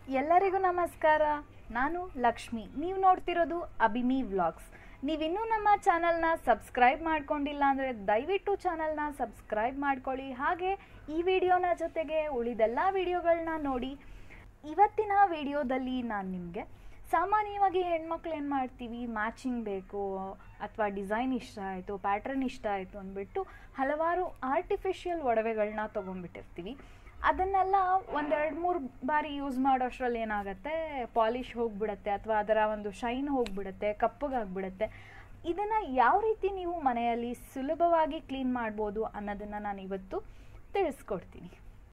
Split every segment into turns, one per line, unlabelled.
ಎಲ್ಲರಿಗೂ ನಮಸ್ಕಾರ ನಾನು ಲಕ್ಷ್ಮಿ ನೀವು ನೋಡ್ತಿರೋದು ಅಭಿಮಿ ವ್ಲಾಗ್ಸ್ ನೀವಿನ್ನೂ ನಮ್ಮ ಚಾನಲ್ನ ಸಬ್ಸ್ಕ್ರೈಬ್ ಮಾಡ್ಕೊಂಡಿಲ್ಲ ಅಂದರೆ ದಯವಿಟ್ಟು ಚಾನಲ್ನ ಸಬ್ಸ್ಕ್ರೈಬ್ ಮಾಡ್ಕೊಳ್ಳಿ ಹಾಗೆ ಈ ವಿಡಿಯೋನ ಜೊತೆಗೆ ಉಳಿದೆಲ್ಲ ವಿಡಿಯೋಗಳನ್ನ ನೋಡಿ ಇವತ್ತಿನ ವಿಡಿಯೋದಲ್ಲಿ ನಾನು ನಿಮಗೆ ಸಾಮಾನ್ಯವಾಗಿ ಹೆಣ್ಮಕ್ಳು ಏನು ಮಾಡ್ತೀವಿ ಮ್ಯಾಚಿಂಗ್ ಬೇಕು ಅಥವಾ ಡಿಸೈನ್ ಇಷ್ಟ ಆಯಿತು ಪ್ಯಾಟ್ರನ್ ಇಷ್ಟ ಆಯಿತು ಅಂದ್ಬಿಟ್ಟು ಹಲವಾರು ಆರ್ಟಿಫಿಷಿಯಲ್ ಒಡವೆಗಳನ್ನ ತೊಗೊಂಡ್ಬಿಟ್ಟಿರ್ತೀವಿ ಅದನ್ನೆಲ್ಲ ಒಂದೆರಡು ಮೂರು ಬಾರಿ ಯೂಸ್ ಮಾಡೋಷ್ಟರಲ್ಲಿ ಏನಾಗುತ್ತೆ ಪಾಲಿಶ್ ಹೋಗ್ಬಿಡುತ್ತೆ ಅಥವಾ ಅದರ ಒಂದು ಶೈನ್ ಹೋಗ್ಬಿಡುತ್ತೆ ಕಪ್ಪಗಾಗ್ಬಿಡುತ್ತೆ ಇದನ್ನು ಯಾವ ರೀತಿ ನೀವು ಮನೆಯಲ್ಲಿ ಸುಲಭವಾಗಿ ಕ್ಲೀನ್ ಮಾಡ್ಬೋದು ಅನ್ನೋದನ್ನು ನಾನು ಇವತ್ತು ತಿಳಿಸ್ಕೊಡ್ತೀನಿ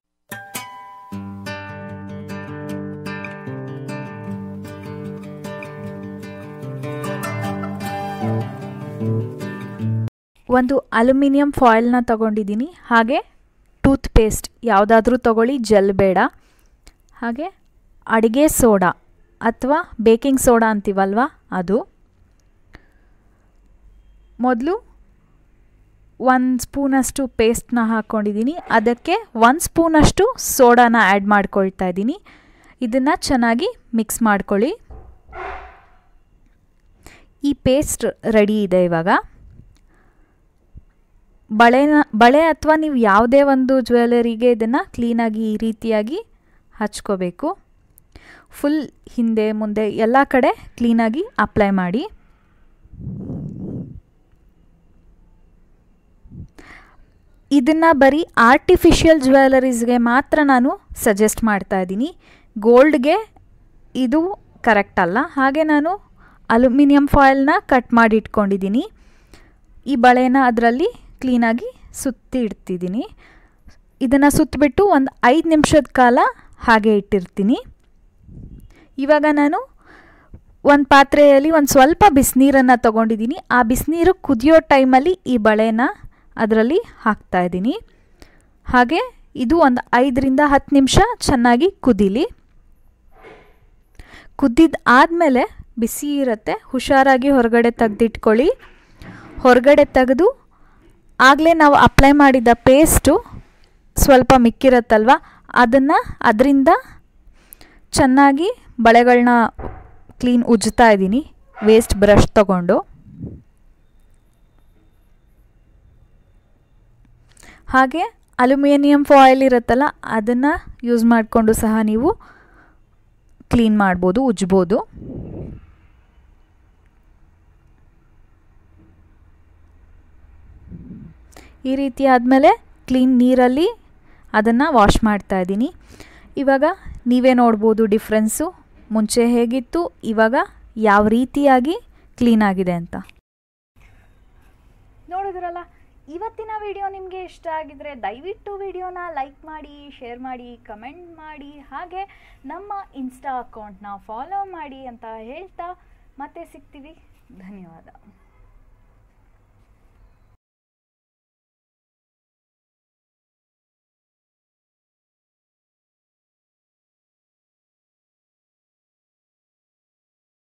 ಒಂದು ಅಲ್ಯೂಮಿನಿಯಂ ಫಾಯಿಲ್ನ ತಗೊಂಡಿದ್ದೀನಿ ಹಾಗೆ ಟೂತ್ ಪೇಸ್ಟ್ ಯಾವುದಾದ್ರೂ ತಗೊಳ್ಳಿ ಜೆಲ್ ಬೇಡ ಹಾಗೆ ಅಡುಗೆ ಸೋಡಾ ಅಥವಾ ಬೇಕಿಂಗ್ ಸೋಡಾ ಅಂತೀವಲ್ವ ಅದು ಮೊದಲು ಒಂದು ಸ್ಪೂನಷ್ಟು ಪೇಸ್ಟ್ನ ಹಾಕ್ಕೊಂಡಿದ್ದೀನಿ ಅದಕ್ಕೆ ಒಂದು ಸ್ಪೂನಷ್ಟು ಸೋಡಾನ ಆ್ಯಡ್ ಮಾಡ್ಕೊಳ್ತಾ ಇದ್ದೀನಿ ಇದನ್ನು ಚೆನ್ನಾಗಿ ಮಿಕ್ಸ್ ಮಾಡ್ಕೊಳ್ಳಿ ಈ ಪೇಸ್ಟ್ ರೆಡಿ ಇದೆ ಇವಾಗ ಬಳೆನ ಬಳೆ ಅಥವಾ ನೀವು ಯಾವುದೇ ಒಂದು ಜ್ಯುವೆಲರಿಗೆ ಇದನ್ನು ಕ್ಲೀನಾಗಿ ಈ ರೀತಿಯಾಗಿ ಹಚ್ಕೋಬೇಕು ಫುಲ್ ಹಿಂದೆ ಮುಂದೆ ಎಲ್ಲ ಕಡೆ ಕ್ಲೀನಾಗಿ ಅಪ್ಲೈ ಮಾಡಿ ಇದನ್ನು ಬರೀ ಆರ್ಟಿಫಿಷಿಯಲ್ ಜ್ಯುವೆಲರೀಸ್ಗೆ ಮಾತ್ರ ನಾನು ಸಜೆಸ್ಟ್ ಮಾಡ್ತಾ ಇದ್ದೀನಿ ಗೋಲ್ಡ್ಗೆ ಇದು ಕರೆಕ್ಟ್ ಅಲ್ಲ ಹಾಗೆ ನಾನು ಅಲ್ಯೂಮಿನಿಯಂ ಫಾಯಿಲ್ನ ಕಟ್ ಮಾಡಿ ಇಟ್ಕೊಂಡಿದ್ದೀನಿ ಈ ಬಳೆನ ಅದರಲ್ಲಿ ಕ್ಲೀನಾಗಿ ಸುತ್ತಿ ಇಡ್ತಿದ್ದೀನಿ ಇದನ್ನು ಸುತ್ತಬಿಟ್ಟು ಒಂದು ಐದು ನಿಮಿಷದ ಕಾಲ ಹಾಗೆ ಇಟ್ಟಿರ್ತೀನಿ ಇವಾಗ ನಾನು ಒಂದು ಪಾತ್ರೆಯಲ್ಲಿ ಒಂದು ಸ್ವಲ್ಪ ಬಿಸಿನೀರನ್ನು ತೊಗೊಂಡಿದ್ದೀನಿ ಆ ಬಿಸಿನೀರು ಕುದಿಯೋ ಟೈಮಲ್ಲಿ ಈ ಬಳೆನ ಅದರಲ್ಲಿ ಹಾಕ್ತಾಯಿದ್ದೀನಿ ಹಾಗೆ ಇದು ಒಂದು ಐದರಿಂದ ಹತ್ತು ನಿಮಿಷ ಚೆನ್ನಾಗಿ ಕುದೀಲಿ ಕುದ್ದಿದ್ದು ಆದಮೇಲೆ ಬಿಸಿ ಇರುತ್ತೆ ಹುಷಾರಾಗಿ ಹೊರಗಡೆ ತೆಗೆದಿಟ್ಕೊಳ್ಳಿ ಹೊರಗಡೆ ತೆಗೆದು ಆಗಲೇ ನಾವು ಅಪ್ಲೈ ಮಾಡಿದ ಪೇಸ್ಟು ಸ್ವಲ್ಪ ಮಿಕ್ಕಿರತ್ತಲ್ವ ಅದನ್ನು ಅದರಿಂದ ಚೆನ್ನಾಗಿ ಬಳೆಗಳನ್ನ ಕ್ಲೀನ್ ಉಜ್ತಾ ಇದ್ದೀನಿ ವೇಸ್ಟ್ ಬ್ರಷ್ ತಗೊಂಡು ಹಾಗೆ ಅಲ್ಯೂಮಿನಿಯಂ ಫಾಯಿಲ್ ಇರುತ್ತಲ್ಲ ಅದನ್ನು ಯೂಸ್ ಮಾಡಿಕೊಂಡು ಸಹ ನೀವು ಕ್ಲೀನ್ ಮಾಡ್ಬೋದು ಉಜ್ಬೋದು ಈ ರೀತಿ ಆದಮೇಲೆ ಕ್ಲೀನ್ ನೀರಲ್ಲಿ ಅದನ್ನು ವಾಶ್ ಮಾಡ್ತಾ ಇದ್ದೀನಿ ಇವಾಗ ನೀವೇ ನೋಡ್ಬೋದು ಡಿಫ್ರೆನ್ಸು ಮುಂಚೆ ಹೇಗಿತ್ತು ಇವಾಗ ಯಾವ ರೀತಿಯಾಗಿ ಕ್ಲೀನ್ ಆಗಿದೆ ಅಂತ ನೋಡಿದ್ರಲ್ಲ ಇವತ್ತಿನ ವಿಡಿಯೋ ನಿಮಗೆ ಇಷ್ಟ ಆಗಿದ್ರೆ ದಯವಿಟ್ಟು ವಿಡಿಯೋನ ಲೈಕ್ ಮಾಡಿ ಶೇರ್ ಮಾಡಿ ಕಮೆಂಟ್ ಮಾಡಿ ಹಾಗೆ ನಮ್ಮ ಇನ್ಸ್ಟಾ ಅಕೌಂಟ್ನ ಫಾಲೋ ಮಾಡಿ ಅಂತ ಹೇಳ್ತಾ ಮತ್ತೆ ಸಿಗ್ತೀವಿ ಧನ್ಯವಾದ